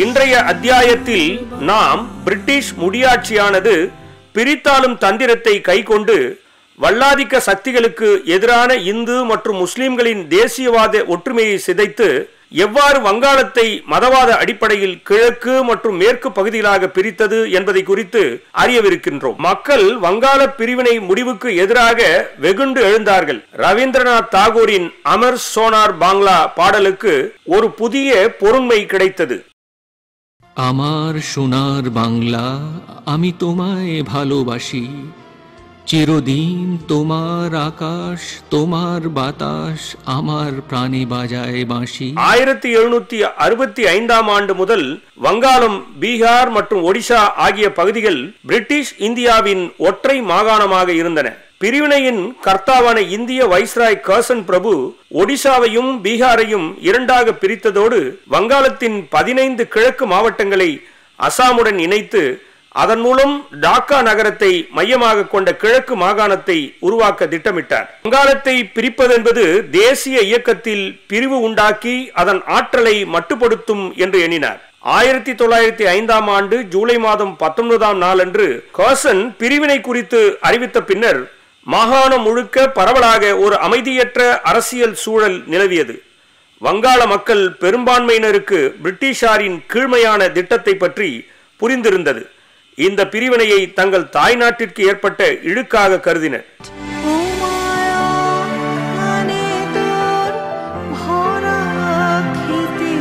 இன்றைய அத்தியாயத்தில் நாம் பிரிட்டிஷ் முடியாட்சியானது பிரித்தாளும் தந்திரத்தை கைக்கொண்டு வல்லாதிக்க சக்திகளுக்கு எதிரான இந்து மற்றும் முஸ்லிம்களின் தேசியவாத ஒற்றுமையை சிதைத்து எவ்வாறு வங்காளத்தை மதவாத அடிப்படையில் கிழக்கு மற்றும் மேற்கு பகுதிகளாக பிரித்தது என்பதை குறித்து அறியவிருக்கின்றோம் மக்கள் வங்காள பிரிவினை முடிவுக்கு எதிராக வெகுண்டு எழுந்தார்கள் ரவீந்திரநாத் தாகூரின் அமர் சோனார் பாங்லா பாடலுக்கு ஒரு புதிய பொருண்மை கிடைத்தது আমার সোনার বাংলা আমি তোমায় ভালোবাসি চিরদিন তোমার আকাশ তোমার বাতাস আমার প্রাণে বাজায় বাঁশি ஆயிரத்தி எழுநூத்தி அறுபத்தி ஐந்தாம் ஆண்டு முதல் வங்காளம் பீகார் மற்றும் ஒடிஷா ஆகிய பகுதிகள் பிரிட்டிஷ் இந்தியாவின் ஒற்றை மாகாணமாக இருந்தன பிரிவினையின் கர்த்தாவான இந்திய வைஸ்ராய் கர்சன் பிரபு ஒடிஷாவையும் பீகாரையும் இரண்டாக பிரித்ததோடு வங்காளத்தின் பதினைந்து கிழக்கு மாவட்டங்களை அசாமுடன் இணைத்து அதன் மூலம் டாக்கா நகரத்தை மையமாக கொண்ட கிழக்கு மாகாணத்தை உருவாக்க திட்டமிட்டார் வங்காளத்தை பிரிப்பதென்பது தேசிய இயக்கத்தில் பிரிவு உண்டாக்கி அதன் ஆற்றலை மட்டுப்படுத்தும் என்று எண்ணினார் ஆயிரத்தி தொள்ளாயிரத்தி ஐந்தாம் ஆண்டு ஜூலை மாதம் பத்தொன்பதாம் நாளன்று கர்சன் பிரிவினை குறித்து அறிவித்த பின்னர் மாகாணம் முழுக்க பரவலாக ஒரு அமைதியற்ற அரசியல் சூழல் நிலவியது வங்காள மக்கள் பெரும்பான்மையினருக்கு பிரிட்டிஷாரின் கீழ்மையான திட்டத்தை பற்றி புரிந்திருந்தது இந்த பிரிவினையை தங்கள் தாய்நாட்டிற்கு ஏற்பட்ட இழுக்காக கருதினர் ও মায়া মানে তোর ভরা খেতে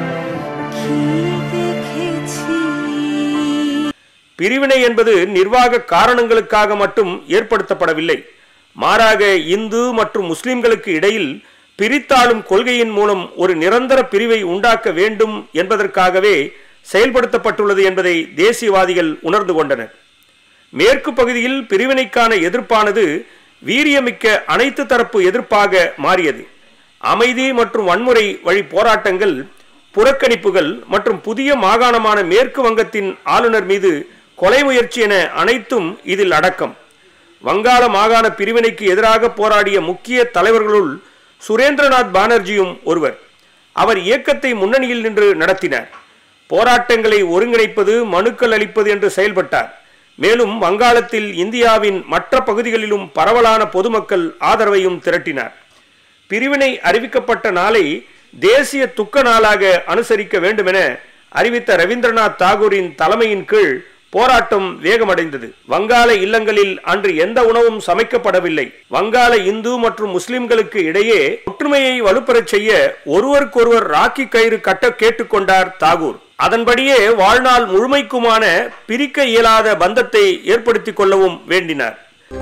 কি দেখেছি பிரிவினை என்பது நிர்வாக காரணங்களுக்காக மட்டும் ஏற்படுத்தப்படவில்லை மாறாக இந்து மற்றும் முஸ்லிம்களுக்கு இடையில் பிரித்தாளும் கொள்கையின் மூலம் ஒரு நிரந்தர பிரிவை உண்டாக்க வேண்டும் என்பதற்காகவே செயல்படுத்தப்பட்டுள்ளது என்பதை தேசியவாதிகள் உணர்ந்து கொண்டனர் மேற்கு பகுதியில் பிரிவினைக்கான எதிர்ப்பானது வீரியமிக்க அனைத்து தரப்பு எதிர்ப்பாக மாறியது அமைதி மற்றும் வன்முறை வழி போராட்டங்கள் புறக்கணிப்புகள் மற்றும் புதிய மாகாணமான மேற்கு வங்கத்தின் ஆளுநர் மீது கொலை முயற்சி என அனைத்தும் இதில் அடக்கம் வங்காள மாகாண பிரிவினைக்கு எதிராக போராடிய முக்கிய தலைவர்களுள் சுரேந்திரநாத் பானர்ஜியும் ஒருவர் அவர் இயக்கத்தை முன்னணியில் நின்று நடத்தினார் போராட்டங்களை ஒருங்கிணைப்பது மனுக்கள் அளிப்பது என்று செயல்பட்டார் மேலும் வங்காளத்தில் இந்தியாவின் மற்ற பகுதிகளிலும் பரவலான பொதுமக்கள் ஆதரவையும் திரட்டினார் பிரிவினை அறிவிக்கப்பட்ட நாளை தேசிய துக்க நாளாக அனுசரிக்க வேண்டுமென அறிவித்த ரவீந்திரநாத் தாகூரின் தலைமையின் கீழ் போராட்டம் வேகமடைந்தது வங்காள இல்லங்களில் அன்று எந்த உணவும் சமைக்கப்படவில்லை வங்காள இந்து மற்றும் முஸ்லிம்களுக்கு இடையே ஒற்றுமையை வலுப்பெறச் செய்ய ஒருவருக்கொருவர் ராக்கி கயிறு கட்ட கேட்டுக்கொண்டார் தாகூர் அதன்படியே வாழ்நாள் முழுமைக்குமான பிரிக்க இயலாத பந்தத்தை ஏற்படுத்திக் கொள்ளவும் வேண்டினார்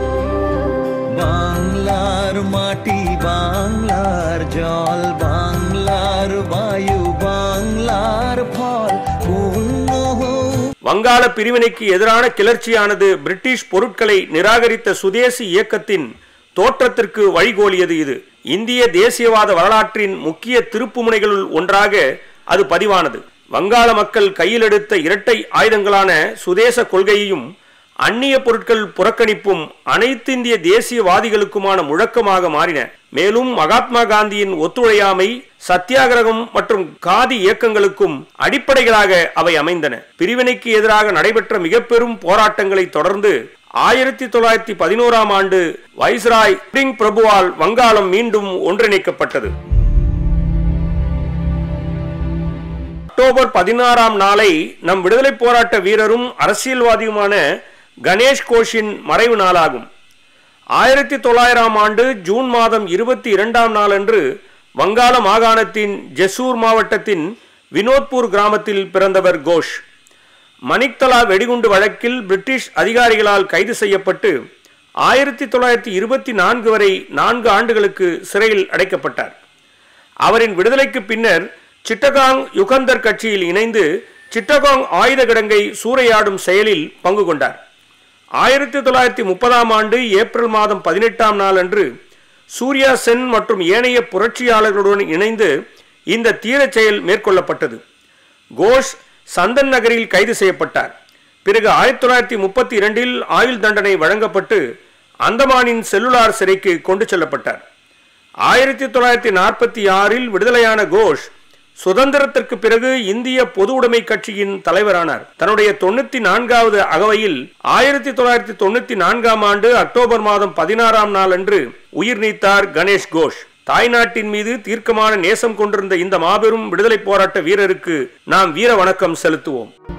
বাংলার মাটি বাংলার জল বাংলার বায়ু বাংলার ফল পূর্ণ হোক வங்காள பிரிவினைக்கு எதிரான கிளர்ச்சியானது பிரிட்டிஷ் பொருட்களை நிராகரித்த சுதேசி இயக்கத்தின் தோற்றத்திற்கு வழிகோலியது இது இந்திய தேசியவாத வரலாற்றின் முக்கிய திருப்புமுனைகளுள் ஒன்றாக அது பதிவானது வங்காள மக்கள் கையில் எடுத்த இரட்டை ஆயுதங்களான சுதேச கொள்கையையும் அந்நிய பொருட்கள் புறக்கணிப்பும் அனைத்திந்திய தேசியவாதிகளுக்குமான முழக்கமாக மாறின மேலும் மகாத்மா காந்தியின் ஒத்துழையாமை சத்தியாகிரகம் மற்றும் காதி இயக்கங்களுக்கும் அடிப்படைகளாக அவை அமைந்தன பிரிவினைக்கு எதிராக நடைபெற்ற மிக பெரும் போராட்டங்களை தொடர்ந்து ஆயிரத்தி தொள்ளாயிரத்தி பதினோராம் ஆண்டு வைஸ்ராய் பிரிங் பிரபுவால் வங்காளம் மீண்டும் ஒன்றிணைக்கப்பட்டது அக்டோபர் பதினாறாம் நாளை நம் விடுதலை போராட்ட வீரரும் அரசியல்வாதியுமான கணேஷ் கோஷின் மறைவு நாளாகும் ஆயிரத்தி தொள்ளாயிரம் ஆண்டு ஜூன் மாதம் இருபத்தி இரண்டாம் நாளன்று வங்காள மாகாணத்தின் ஜெசூர் மாவட்டத்தின் வினோத்பூர் கிராமத்தில் பிறந்தவர் கோஷ் மணிக்தலா வெடிகுண்டு வழக்கில் பிரிட்டிஷ் அதிகாரிகளால் கைது செய்யப்பட்டு ஆயிரத்தி தொள்ளாயிரத்தி இருபத்தி நான்கு வரை நான்கு ஆண்டுகளுக்கு சிறையில் அடைக்கப்பட்டார் அவரின் விடுதலைக்கு பின்னர் சிட்டகாங் யுகந்தர் கட்சியில் இணைந்து சிட்டகாங் ஆயுத கிடங்கை சூறையாடும் செயலில் பங்கு கொண்டார் ஆயிரத்தி தொள்ளாயிரத்தி முப்பதாம் ஆண்டு ஏப்ரல் மாதம் பதினெட்டாம் நாள் அன்று சூர்யா சென் மற்றும் ஏனைய புரட்சியாளர்களுடன் இணைந்து இந்த தீரச் செயல் மேற்கொள்ளப்பட்டது கோஷ் சந்தன் நகரில் கைது செய்யப்பட்டார் பிறகு ஆயிரத்தி தொள்ளாயிரத்தி முப்பத்தி இரண்டில் ஆயுள் தண்டனை வழங்கப்பட்டு அந்தமானின் செல்லுலார் சிறைக்கு கொண்டு செல்லப்பட்டார் ஆயிரத்தி தொள்ளாயிரத்தி நாற்பத்தி ஆறில் விடுதலையான கோஷ் சுதந்திரத்திற்கு பிறகு இந்திய பொது உடைமை கட்சியின் தலைவரானார் தன்னுடைய தொண்ணூத்தி நான்காவது அகவையில் ஆயிரத்தி தொள்ளாயிரத்தி தொண்ணூத்தி நான்காம் ஆண்டு அக்டோபர் மாதம் பதினாறாம் நாள் அன்று உயிர் நீத்தார் கணேஷ் கோஷ் தாய்நாட்டின் மீது தீர்க்கமான நேசம் கொண்டிருந்த இந்த மாபெரும் விடுதலை போராட்ட வீரருக்கு நாம் வீர வணக்கம் செலுத்துவோம்